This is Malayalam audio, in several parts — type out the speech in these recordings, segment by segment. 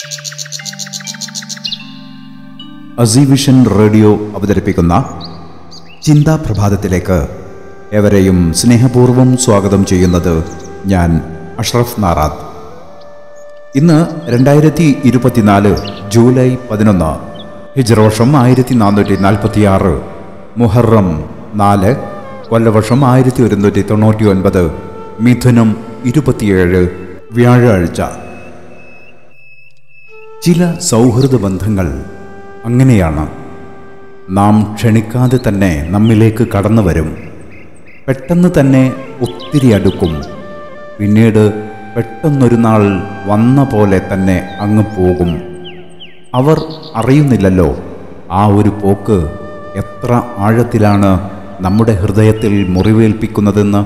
അസീവിഷൻ റേഡിയോ അവതരിപ്പിക്കുന്ന ചിന്താ പ്രഭാതത്തിലേക്ക് എവരെയും സ്നേഹപൂർവ്വം സ്വാഗതം ചെയ്യുന്നത് ഞാൻ അഷ്റഫ് നാറാത്ത് ഇന്ന് രണ്ടായിരത്തി ഇരുപത്തിനാല് ജൂലൈ പതിനൊന്ന് ഹിജ്റോഷം ആയിരത്തി നാനൂറ്റി നാൽപ്പത്തിയാറ് മുഹറം നാല് കൊല്ലവർഷം ആയിരത്തി ഒരുന്നൂറ്റി തൊണ്ണൂറ്റി ഒൻപത് മിഥുനം ഇരുപത്തിയേഴ് വ്യാഴാഴ്ച ചില സൗഹൃദ ബന്ധങ്ങൾ അങ്ങനെയാണ് നാം ക്ഷണിക്കാതെ തന്നെ നമ്മിലേക്ക് കടന്നു വരും പെട്ടെന്ന് തന്നെ ഒത്തിരി അടുക്കും പിന്നീട് പെട്ടെന്നൊരു നാൾ വന്ന പോലെ തന്നെ അങ്ങ് പോകും അവർ അറിയുന്നില്ലല്ലോ ആ ഒരു പോക്ക് എത്ര ആഴത്തിലാണ് നമ്മുടെ ഹൃദയത്തിൽ മുറിവേൽപ്പിക്കുന്നതെന്ന്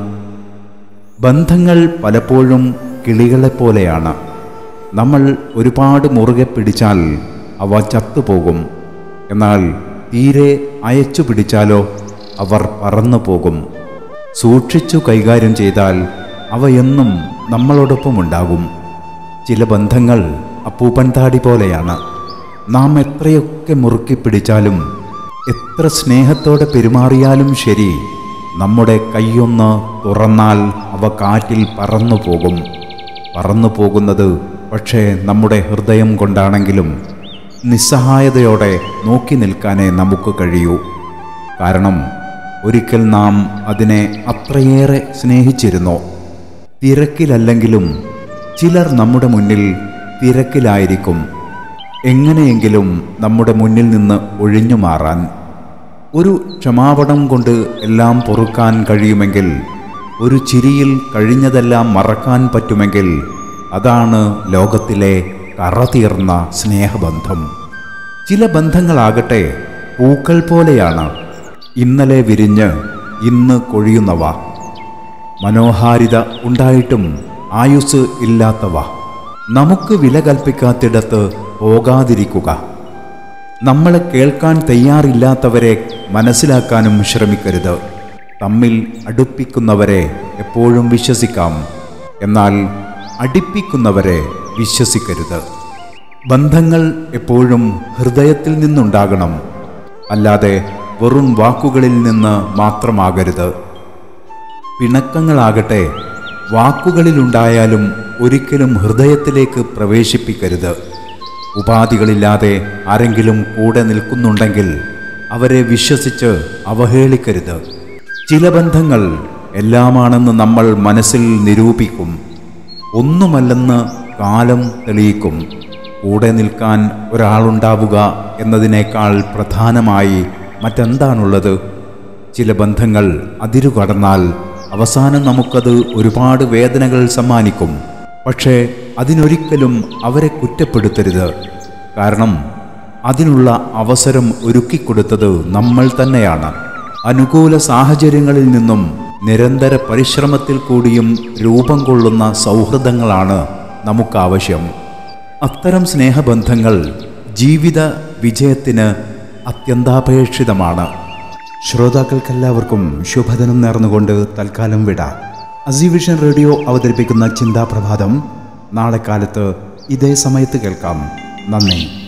ബന്ധങ്ങൾ പലപ്പോഴും കിളികളെപ്പോലെയാണ് നമ്മൾ ഒരുപാട് മുറുകെ പിടിച്ചാൽ അവ ചത്തുപോകും എന്നാൽ തീരെ അയച്ചു പിടിച്ചാലോ അവർ പറന്നു പോകും സൂക്ഷിച്ചു കൈകാര്യം ചെയ്താൽ അവ എന്നും നമ്മളോടൊപ്പം ഉണ്ടാകും ചില ബന്ധങ്ങൾ അപ്പൂപ്പൻ താടി പോലെയാണ് നാം എത്രയൊക്കെ മുറുക്കി പിടിച്ചാലും എത്ര സ്നേഹത്തോടെ പെരുമാറിയാലും ശരി നമ്മുടെ കൈയൊന്ന് തുറന്നാൽ അവ കാറ്റിൽ പറന്നു പോകും പറന്നു പോകുന്നത് പക്ഷേ നമ്മുടെ ഹൃദയം കൊണ്ടാണെങ്കിലും നിസ്സഹായതയോടെ നോക്കി നിൽക്കാനേ നമുക്ക് കഴിയൂ കാരണം ഒരിക്കൽ നാം അതിനെ അത്രയേറെ സ്നേഹിച്ചിരുന്നു തിരക്കിലല്ലെങ്കിലും ചിലർ നമ്മുടെ മുന്നിൽ തിരക്കിലായിരിക്കും എങ്ങനെയെങ്കിലും നമ്മുടെ മുന്നിൽ നിന്ന് ഒഴിഞ്ഞു മാറാൻ ഒരു ക്ഷമാപണം കൊണ്ട് എല്ലാം പൊറുക്കാൻ കഴിയുമെങ്കിൽ ഒരു ചിരിയിൽ കഴിഞ്ഞതെല്ലാം മറക്കാൻ പറ്റുമെങ്കിൽ അതാണ് ലോകത്തിലെ കറതീർന്ന സ്നേഹബന്ധം ചില ബന്ധങ്ങളാകട്ടെ പൂക്കൾ പോലെയാണ് ഇന്നലെ വിരിഞ്ഞ് ഇന്ന് കൊഴിയുന്നവ മനോഹാരിത ഉണ്ടായിട്ടും ആയുസ് ഇല്ലാത്തവ നമുക്ക് വില കൽപ്പിക്കാത്തിടത്ത് പോകാതിരിക്കുക നമ്മളെ കേൾക്കാൻ തയ്യാറില്ലാത്തവരെ മനസ്സിലാക്കാനും ശ്രമിക്കരുത് തമ്മിൽ അടുപ്പിക്കുന്നവരെ എപ്പോഴും വിശ്വസിക്കാം എന്നാൽ അടിപ്പിക്കുന്നവരെ വിശ്വസിക്കരുത് ബന്ധങ്ങൾ എപ്പോഴും ഹൃദയത്തിൽ നിന്നുണ്ടാകണം അല്ലാതെ വെറും വാക്കുകളിൽ നിന്ന് മാത്രമാകരുത് പിണക്കങ്ങളാകട്ടെ വാക്കുകളിലുണ്ടായാലും ഒരിക്കലും ഹൃദയത്തിലേക്ക് പ്രവേശിപ്പിക്കരുത് ഉപാധികളില്ലാതെ ആരെങ്കിലും കൂടെ നിൽക്കുന്നുണ്ടെങ്കിൽ അവരെ വിശ്വസിച്ച് അവഹേളിക്കരുത് ചില ബന്ധങ്ങൾ എല്ലാമാണെന്ന് നമ്മൾ മനസ്സിൽ നിരൂപിക്കും ഒന്നുമല്ലെന്ന് കാലം തെളിയിക്കും കൂടെ നിൽക്കാൻ ഒരാളുണ്ടാവുക എന്നതിനേക്കാൾ പ്രധാനമായി മറ്റെന്താണുള്ളത് ചില ബന്ധങ്ങൾ അതിരുകടന്നാൽ അവസാനം നമുക്കത് ഒരുപാട് വേദനകൾ സമ്മാനിക്കും പക്ഷേ അതിനൊരിക്കലും അവരെ കുറ്റപ്പെടുത്തരുത് കാരണം അതിനുള്ള അവസരം ഒരുക്കിക്കൊടുത്തത് നമ്മൾ തന്നെയാണ് അനുകൂല സാഹചര്യങ്ങളിൽ നിന്നും നിരന്തര പരിശ്രമത്തിൽ കൂടിയും രൂപം കൊള്ളുന്ന സൗഹൃദങ്ങളാണ് നമുക്കാവശ്യം അത്തരം സ്നേഹബന്ധങ്ങൾ ജീവിത വിജയത്തിന് അത്യന്താപേക്ഷിതമാണ് ശ്രോതാക്കൾക്കെല്ലാവർക്കും ശുഭദിനം നേർന്നുകൊണ്ട് തൽക്കാലം വിട അസീവിഷൻ റേഡിയോ അവതരിപ്പിക്കുന്ന ചിന്താപ്രഭാതം നാളെ കാലത്ത് ഇതേ സമയത്ത് കേൾക്കാം നന്ദി